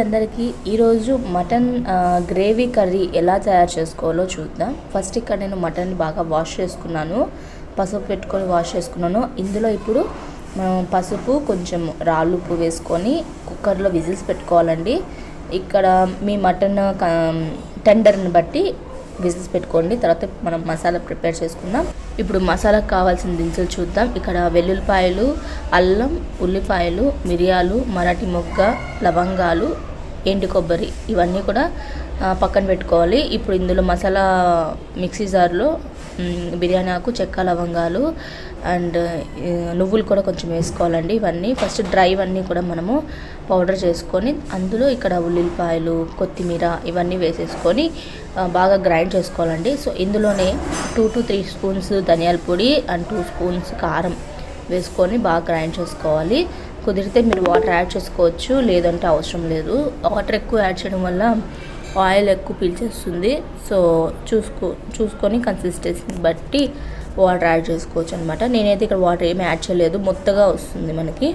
అందరికీ ఈరోజు మటన్ ఆ, గ్రేవీ కర్రీ ఎలా తయారు చేసుకోవాలో చూద్దాం ఫస్ట్ ఇక్కడ నేను మటన్ బాగా వాష్ చేసుకున్నాను పసుపు పెట్టుకొని వాష్ చేసుకున్నాను ఇందులో ఇప్పుడు మనం పసుపు కొంచెం రాళ్ళు ఉప్పు వేసుకొని కుక్కర్లో విజిల్స్ పెట్టుకోవాలండి ఇక్కడ మీ మటన్ టెండర్ని బట్టి విజిల్స్ పెట్టుకోండి తర్వాత మనం మసాలా ప్రిపేర్ చేసుకుందాం ఇప్పుడు మసాలాకు కావాల్సిన దినుసులు చూద్దాం ఇక్కడ వెల్లుల్లిపాయలు అల్లం ఉల్లిపాయలు మిరియాలు మరాఠీ మొగ్గ లవంగాలు ఎండు కొబ్బరి ఇవన్నీ కూడా ఆ, పక్కన పెట్టుకోవాలి ఇప్పుడు ఇందులో మసాలా మిక్సీ జార్లో మ్, బిర్యానీ ఆకు చెక్క లవంగాలు అండ్ ఆ, నువ్వులు కూడా కొంచెం వేసుకోవాలండి ఇవన్నీ ఫస్ట్ డ్రై ఇవన్నీ కూడా మనము పౌడర్ చేసుకొని అందులో ఇక్కడ ఉల్లిపాయలు కొత్తిమీర ఇవన్నీ వేసేసుకొని ఆ, బాగా గ్రైండ్ చేసుకోవాలండి సో ఇందులోనే టూ టు త్రీ స్పూన్స్ ధనియాల పొడి అండ్ టూ స్పూన్స్ కారం వేసుకొని బాగా గ్రైండ్ చేసుకోవాలి కుదిరితే మీరు వాటర్ యాడ్ చేసుకోవచ్చు లేదంటే అవసరం లేదు వాటర్ ఎక్కువ యాడ్ చేయడం వల్ల ఆయిల్ ఎక్కువ పీల్చేస్తుంది సో చూసుకో చూసుకొని కన్సిస్టెన్సీని బట్టి వాటర్ యాడ్ చేసుకోవచ్చు అనమాట నేనైతే ఇక్కడ వాటర్ ఏమి యాడ్ చేయలేదు మొత్తగా వస్తుంది మనకి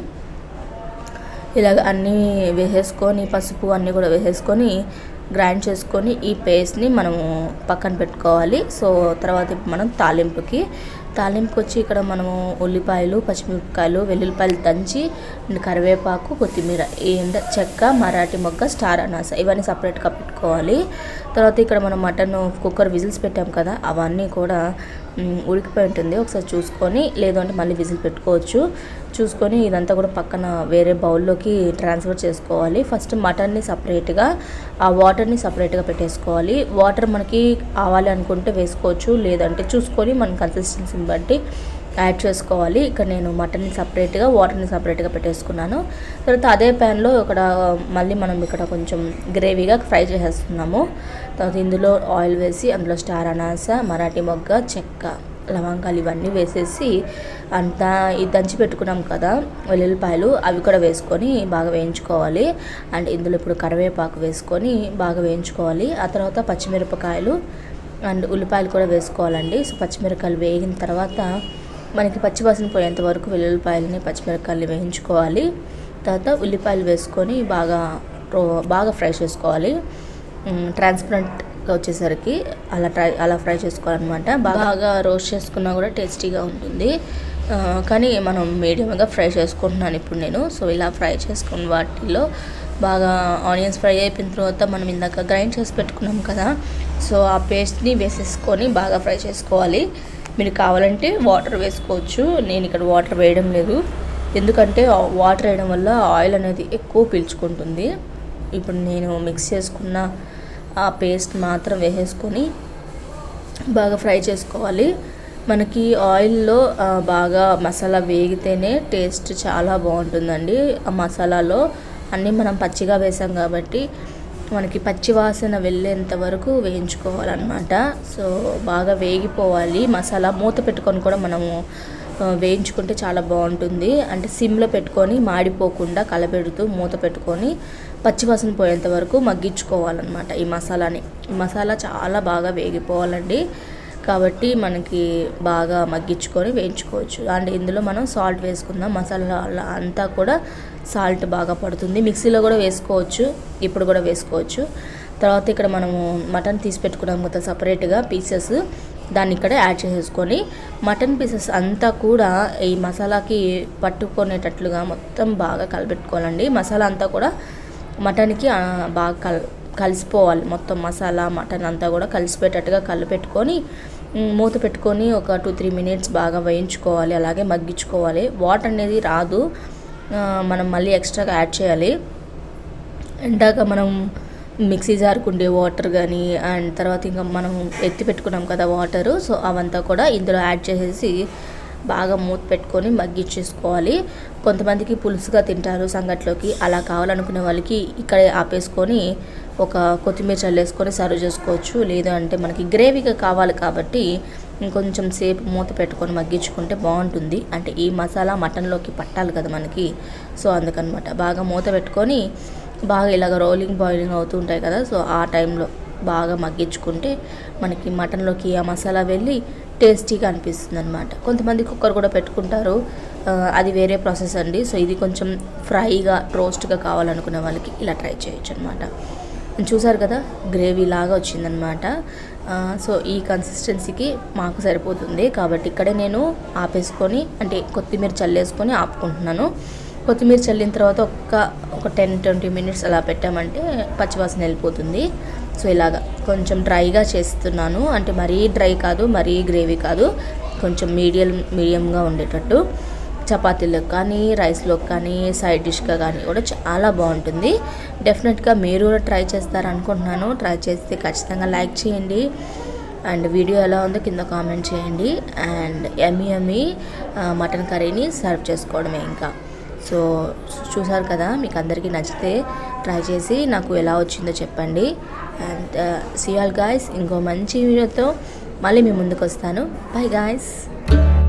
ఇలాగ అన్నీ వేసేసుకొని పసుపు అన్నీ కూడా వేసేసుకొని గ్రైండ్ చేసుకొని ఈ పేస్ట్ని మనము పక్కన పెట్టుకోవాలి సో తర్వాత ఇప్పుడు మనం తాలింపుకి తాలింపుకి వచ్చి ఇక్కడ మనము ఉల్లిపాయలు పచ్చిమిరపకాయలు వెల్లుల్లిపాయలు దంచి అండ్ కరివేపాకు కొత్తిమీర ఏంట చెక్క మరాఠీ మొగ్గ స్టార్ అనాస ఇవన్నీ సపరేట్గా పెట్టుకోవాలి తర్వాత ఇక్కడ మనం మటన్ కుక్కర్ విజిల్స్ పెట్టాం కదా అవన్నీ కూడా మ్, ఉడికిపోయి ఉంటుంది ఒకసారి చూసుకొని లేదంటే మళ్ళీ విజిల్ పెట్టుకోవచ్చు చూసుకొని ఇదంతా కూడా పక్కన వేరే బౌల్లోకి ట్రాన్స్ఫర్ చేసుకోవాలి ఫస్ట్ మటన్ని సపరేట్గా ఆ వాటర్ని సపరేట్గా పెట్టేసుకోవాలి వాటర్ మనకి కావాలి అనుకుంటే వేసుకోవచ్చు లేదంటే చూసుకొని మన కన్సిస్టెన్సీని బట్టి యాడ్ చేసుకోవాలి ఇక్కడ నేను మటన్ని సపరేట్గా వాటర్ని సపరేట్గా పెట్టేసుకున్నాను తర్వాత అదే ప్యాన్లో ఇక్కడ మళ్ళీ మనం ఇక్కడ కొంచెం గ్రేవీగా ఫ్రై చేసేస్తున్నాము తర్వాత ఇందులో ఆయిల్ వేసి అందులో స్టార్ అనాస మరాఠీ మొగ్గ చెక్క లవంగాలు ఇవన్నీ వేసేసి అంతా ఇది దంచి పెట్టుకున్నాం కదా వెల్లుల్లిపాయలు అవి కూడా వేసుకొని బాగా వేయించుకోవాలి అండ్ ఇందులో ఇప్పుడు కరివేపాకు వేసుకొని బాగా వేయించుకోవాలి ఆ తర్వాత పచ్చిమిరపకాయలు అండ్ ఉల్లిపాయలు కూడా వేసుకోవాలండి సో పచ్చిమిరపకాయలు వేగిన తర్వాత మనకి పచ్చివాసన పోయేంత వరకు వెల్లుల్లిపాయలని పచ్చిమిరపకాయలు వేయించుకోవాలి తర్వాత ఉల్లిపాయలు వేసుకొని బాగా రో- బాగా ఫ్రై చేసుకోవాలి ట్రాన్స్పరెంట్గా వచ్చేసరికి అలా ట్రై అలా ఫ్రై చేసుకోవాలన్నమాట బాగా రోస్ట్ చేసుకున్నా కూడా టేస్టీగా ఉంటుంది ఆ, కానీ మనం మీడియంగా ఫ్రై చేసుకుంటున్నాను ఇప్పుడు నేను సో ఇలా ఫ్రై చేసుకున్న వాటిలో బాగా ఆనియన్స్ ఫ్రై అయిపోయిన తర్వాత మనం ఇందాక గ్రైండ్ చేసి పెట్టుకున్నాం కదా సో ఆ పేస్ట్ని వేసేసుకొని బాగా ఫ్రై చేసుకోవాలి మీరు కావాలంటే వాటర్ వేసుకోవచ్చు నేను ఇక్కడ వాటర్ వేయడం లేదు ఎందుకంటే వాటర్ వేయడం వల్ల ఆయిల్ అనేది ఎక్కువ పీల్చుకుంటుంది ఇప్పుడు నేను మిక్స్ చేసుకున్న ఆ పేస్ట్ మాత్రం వేసేసుకొని బాగా ఫ్రై చేసుకోవాలి మనకి ఆయిల్లో ఆ, బాగా మసాలా వేగితేనే టేస్ట్ చాలా బాగుంటుందండి ఆ మసాలాలో అన్నీ మనం పచ్చిగా వేసాం కాబట్టి మనకి పచ్చి వాసన వెళ్ళేంత వరకు వేయించుకోవాలన్నమాట సో బాగా వేగిపోవాలి మసాలా మూత పెట్టుకొని కూడా మనము ఆ, వేయించుకుంటే చాలా బాగుంటుంది అంటే సిమ్లో పెట్టుకొని మాడిపోకుండా కలపెడుతూ మూత పెట్టుకొని పచ్చివాసన పోయేంత వరకు మగ్గించుకోవాలన్నమాట ఈ మసాలాని ఈ మసాలా చాలా బాగా వేగిపోవాలండి కాబట్టి మనకి బాగా మగ్గించుకొని వేయించుకోవచ్చు అండ్ ఇందులో మనం సాల్ట్ వేసుకుందాం మసాలా అంతా కూడా సాల్ట్ బాగా పడుతుంది మిక్సీలో కూడా వేసుకోవచ్చు ఇప్పుడు కూడా వేసుకోవచ్చు తర్వాత ఇక్కడ మనము మటన్ తీసి పెట్టుకున్నాం కదా సపరేట్గా పీసెస్ దాన్ని ఇక్కడ యాడ్ చేసేసుకొని మటన్ పీసెస్ అంతా కూడా ఈ మసాలాకి పట్టుకునేటట్లుగా మొత్తం బాగా కలపెట్టుకోవాలండి మసాలా అంతా కూడా మటన్కి ఆ, బాగా కల్ కలిసిపోవాలి మొత్తం మసాలా మటన్ అంతా కూడా కలిసిపోయేటట్టుగా కలిపెట్టుకొని మ్, మూత పెట్టుకొని ఒక టూ త్రీ మినిట్స్ బాగా వేయించుకోవాలి అలాగే మగ్గించుకోవాలి వాటర్ అనేది రాదు ఆ, మనం మళ్ళీ ఎక్స్ట్రాగా యాడ్ చేయాలి ఇందాక మనం మిక్సీ జారుకుండే వాటర్ కానీ అండ్ తర్వాత ఇంకా మనం ఎత్తి పెట్టుకున్నాం కదా వాటర్ సో అవంతా కూడా ఇందులో యాడ్ చేసేసి బాగా మూత పెట్టుకొని మగ్గిచ్చేసుకోవాలి కొంతమందికి పులుసుగా తింటారు సంగట్లోకి అలా కావాలనుకునే వాళ్ళకి ఇక్కడే ఆపేసుకొని ఒక కొత్తిమీర చల్లేసుకొని సర్వ్ చేసుకోవచ్చు లేదు అంటే మనకి గ్రేవీగా కావాలి కాబట్టి ఇంకొంచెం సేపు మూత పెట్టుకొని మగ్గించుకుంటే బాగుంటుంది అంటే ఈ మసాలా మటన్లోకి పట్టాలి కదా మనకి సో అందుకనమాట బాగా మూత పెట్టుకొని బాగా ఇలాగ రోలింగ్ బాయిలింగ్ అవుతూ ఉంటాయి కదా సో ఆ టైంలో బాగా మగ్గించుకుంటే మనకి మటన్లోకి ఆ మసాలా వెళ్ళి టేస్టీగా అనిపిస్తుంది అనమాట కొంతమంది కుక్కర్ కూడా పెట్టుకుంటారు ఆ, అది వేరే ప్రాసెస్ అండి సో ఇది కొంచెం ఫ్రైగా రోస్ట్గా కావాలనుకునే వాళ్ళకి ఇలా ట్రై చేయొచ్చు అనమాట చూసారు కదా గ్రేవీ లాగా వచ్చిందనమాట ఆ, సో ఈ కన్సిస్టెన్సీకి మాకు సరిపోతుంది కాబట్టి ఇక్కడే నేను ఆపేసుకొని అంటే కొత్తిమీర చల్లేసుకొని ఆపుకుంటున్నాను కొత్తిమీర చల్లిన తర్వాత ఒక్క ఒక టెన్ ట్వంటీ మినిట్స్ అలా పెట్టామంటే పచ్చివాసన వెళ్ళిపోతుంది సో ఇలాగ కొంచెం డ్రైగా చేస్తున్నాను అంటే మరీ డ్రై కాదు మరీ గ్రేవీ కాదు కొంచెం మీడియం మీడియంగా ఉండేటట్టు చపాతీలకు కానీ రైస్లోకి కానీ సైడ్ డిష్గా కానీ కూడా చాలా బాగుంటుంది డెఫినెట్గా మీరు కూడా ట్రై చేస్తారనుకుంటున్నాను ట్రై చేస్తే ఖచ్చితంగా లైక్ చేయండి అండ్ వీడియో ఎలా ఉందో కింద కామెంట్ చేయండి అండ్ ఎమ్మి ఎమ్మి మటన్ కర్రీని సర్వ్ చేసుకోవడమే ఇంకా సో చూసారు కదా మీకు అందరికీ నచ్చితే ట్రై చేసి నాకు ఎలా వచ్చిందో చెప్పండి అండ్ సియాల్ గాయస్ ఇంకో మంచి వీడియోతో మళ్ళీ మీ ముందుకు వస్తాను బై గాయస్